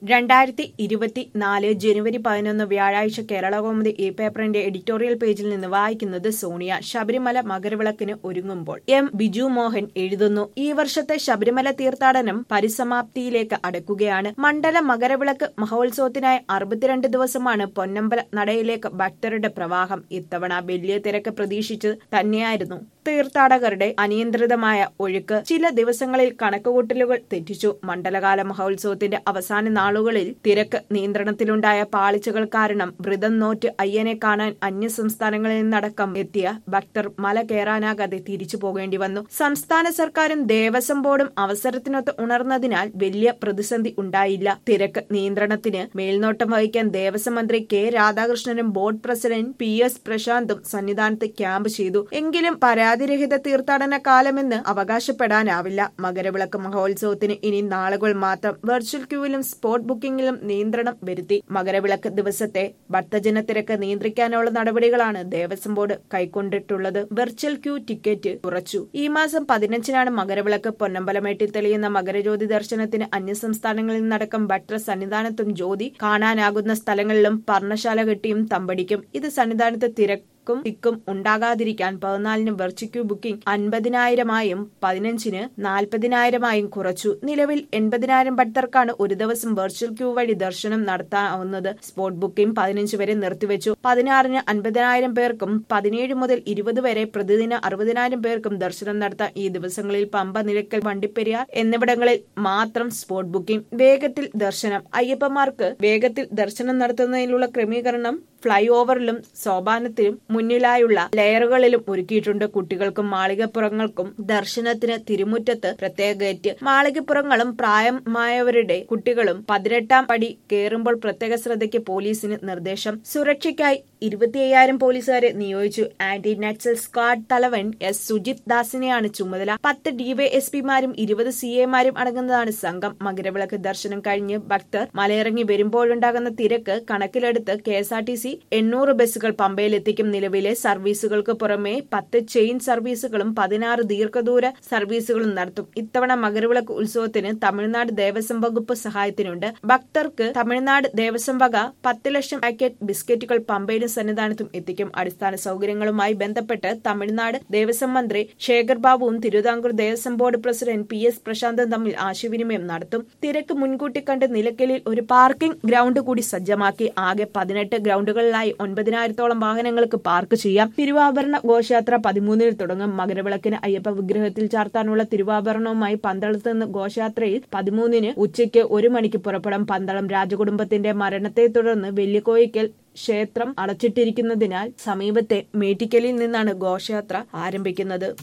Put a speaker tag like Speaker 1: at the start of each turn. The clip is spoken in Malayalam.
Speaker 1: രണ്ടായിരത്തി ഇരുപത്തിനാല് ജനുവരി പതിനൊന്ന് വ്യാഴാഴ്ച കേരളകൗമുദി ഈ പേപ്പറിന്റെ എഡിറ്റോറിയൽ പേജിൽ നിന്ന് വായിക്കുന്നത് സോണിയ ശബരിമല മകരവിളക്കിന് ഒരുങ്ങുമ്പോൾ എം ബിജു മോഹൻ എഴുതുന്നു ഈ വർഷത്തെ ശബരിമല തീർത്ഥാടനം പരിസമാപ്തിയിലേക്ക് അടുക്കുകയാണ് മണ്ഡല മകരവിളക്ക് മഹോത്സവത്തിനായി അറുപത്തിരണ്ട് ദിവസമാണ് പൊന്നമ്പല നടയിലേക്ക് ഭക്തരുടെ പ്രവാഹം ഇത്തവണ വലിയ തിരക്ക് പ്രതീക്ഷിച്ച് തന്നെയായിരുന്നു തീർത്ഥാടകരുടെ അനിയന്ത്രിതമായ ഒഴുക്ക് ചില ദിവസങ്ങളിൽ കണക്കുകൂട്ടലുകൾ തെറ്റിച്ചു മണ്ഡലകാല മഹോത്സവത്തിന്റെ അവസാന നാളുകളിൽ തിരക്ക് നിയന്ത്രണത്തിലുണ്ടായ പാളിച്ചകൾ കാരണം വ്രതം നോറ്റ് അയ്യനെ കാണാൻ അന്യ സംസ്ഥാനങ്ങളിൽ നിന്നടക്കം എത്തിയ ഭക്തർ മല കയറാനാകാതെ തിരിച്ചു പോകേണ്ടി വന്നു സംസ്ഥാന സർക്കാരും ദേവസ്വം ബോർഡും അവസരത്തിനൊത്ത് ഉണർന്നതിനാൽ വലിയ പ്രതിസന്ധി ഉണ്ടായില്ല തിരക്ക് നിയന്ത്രണത്തിന് മേൽനോട്ടം വഹിക്കാൻ ദേവസ്വം മന്ത്രി കെ രാധാകൃഷ്ണനും ബോർഡ് പ്രസിഡന്റ് പി എസ് പ്രശാന്തും സന്നിധാനത്ത് ക്യാമ്പ് ചെയ്തു എങ്കിലും പരാതിരഹിത തീർത്ഥാടന കാലമെന്ന് അവകാശപ്പെടാനാവില്ല മകരവിളക്ക് മഹോത്സവത്തിന് ഇനി നാളുകൾ മാത്രം വെർച്വൽ ക്യൂവിലും സ്പോട്ട് ബുക്കിംഗിലും നിയന്ത്രണം വരുത്തി മകരവിളക്ക് ദിവസത്തെ ഭക്തജന തിരക്ക് നിയന്ത്രിക്കാനുള്ള നടപടികളാണ് ദേവസ്വം ബോർഡ് കൈക്കൊണ്ടിട്ടുള്ളത് വെർച്വൽ ക്യൂ ടിക്കറ്റ് കുറച്ചു ഈ മാസം പതിനഞ്ചിനാണ് മകരവിളക്ക് പൊന്നമ്പലമേട്ടിൽ തെളിയുന്ന മകരജ്യോതി ദർശനത്തിന് അന്യസംസ്ഥാനങ്ങളിൽ നിന്നടക്കം ഭക്തർ സന്നിധാനത്തും ജ്യോതി കാണാനാകുന്ന സ്ഥലങ്ങളിലും പർണശാല കെട്ടിയും തമ്പടിക്കും ഇത് സന്നിധാനത്ത് തിരക്ക് ും തിക്കും ഉണ്ടാകാതിരിക്കാൻ പതിനാലിന് വെർച്വൽ ബുക്കിംഗ് അൻപതിനായിരമായും പതിനഞ്ചിന് നാൽപ്പതിനായിരമായും കുറച്ചു നിലവിൽ എൺപതിനായിരം ഭക്തർക്കാണ് ഒരു ദിവസം വെർച്വൽ ക്യൂ വഴി ദർശനം നടത്താവുന്നത് സ്പോട്ട് ബുക്കിംഗ് പതിനഞ്ച് വരെ നിർത്തിവെച്ചു പതിനാറിന് അൻപതിനായിരം പേർക്കും പതിനേഴ് മുതൽ ഇരുപത് വരെ പ്രതിദിന അറുപതിനായിരം പേർക്കും ദർശനം നടത്താം ഈ ദിവസങ്ങളിൽ പമ്പ നിലയ്ക്കൽ വണ്ടിപ്പെരിയാർ എന്നിവിടങ്ങളിൽ മാത്രം സ്പോട്ട് ബുക്കിംഗ് വേഗത്തിൽ ദർശനം അയ്യപ്പന്മാർക്ക് വേഗത്തിൽ ദർശനം നടത്തുന്നതിനുള്ള ക്രമീകരണം ഫ്ലൈ ഓവറിലും സോപാനത്തിലും മുന്നിലായുള്ള ലെയറുകളിലും ഒരുക്കിയിട്ടുണ്ട് കുട്ടികൾക്കും മാളികപ്പുറങ്ങൾക്കും ദർശനത്തിന് തിരുമുറ്റത്ത് പ്രത്യേക ഗേറ്റ് മാളികപ്പുറങ്ങളും പ്രായമായവരുടെ കുട്ടികളും പതിനെട്ടാം പടി കയറുമ്പോൾ പ്രത്യേക ശ്രദ്ധയ്ക്ക് പോലീസിന് നിർദ്ദേശം സുരക്ഷയ്ക്കായി ഇരുപത്തിയ്യായിരം പോലീസുകാരെ നിയോഗിച്ചു ആന്റി നക്സൽ സ്ക്വാഡ് തലവൻ എസ് സുജിത് ദാസിനെയാണ് ചുമതല പത്ത് ഡിവൈഎസ്പിമാരും ഇരുപത് സി എമാരും അടങ്ങുന്നതാണ് സംഘം മകരവിളക്ക് ദർശനം കഴിഞ്ഞ് ഭക്തർ മലയിറങ്ങി വരുമ്പോഴുണ്ടാകുന്ന തിരക്ക് കണക്കിലെടുത്ത് K S R T C എണ്ണൂറ് ബസ്സുകൾ പമ്പയിലെത്തിക്കും നിലവിലെ സർവീസുകൾക്ക് പുറമെ പത്ത് ചെയിൻ സർവീസുകളും പതിനാറ് ദീർഘദൂര സർവീസുകളും നടത്തും ഇത്തവണ മകരവിളക്ക് ഉത്സവത്തിന് തമിഴ്നാട് ദേവസ്വം വകുപ്പ് സഹായത്തിനുണ്ട് ഭക്തർക്ക് തമിഴ്നാട് ദേവസ്വം വക പത്ത് ലക്ഷം പാക്കറ്റ് ബിസ്ക്കറ്റുകൾ പമ്പയിലും സന്നിധാനത്തും എത്തിക്കും അടിസ്ഥാന സൗകര്യങ്ങളുമായി ബന്ധപ്പെട്ട് തമിഴ്നാട് ദേവസ്വം മന്ത്രി ശേഖർ ബാബുവും Thiruvithamkoor Devaswom board president P S പ്രശാന്തും തമ്മിൽ ആശയവിനിമയം നടത്തും തിരക്ക് മുൻകൂട്ടി കണ്ട് നിലയ്ക്കലിൽ ഒരു പാർക്കിംഗ് ഗ്രൗണ്ട് കൂടി സജ്ജമാക്കി ആകെ പതിനെട്ട് ഗ്രൗണ്ടുകളിലായി ഒൻപതിനായിരത്തോളം വാഹനങ്ങൾക്ക് പാർക്ക് ചെയ്യാം തിരുവാഭരണ ഘോഷയാത്ര പതിമൂന്നിന് തുടങ്ങും മകരവിളക്കിന് അയ്യപ്പ വിഗ്രഹത്തിൽ ചാർത്താനുള്ള തിരുവാഭരണവുമായി പന്തളത്ത് നിന്ന് ഘോഷയാത്രയിൽ പതിമൂന്നിന് ഉച്ചയ്ക്ക് ഒരു മണിക്ക് പുറപ്പെടും പന്തളം രാജകുടുംബത്തിന്റെ മരണത്തെ തുടർന്ന് വെല്ലിക്കോയിക്കൽ ക്ഷേത്രം അടച്ചിട്ടിരിക്കുന്നതിനാൽ സമീപത്തെ മേട്ടിക്കലിൽ നിന്നാണ് ഘോഷയാത്ര ആരംഭിക്കുന്നത്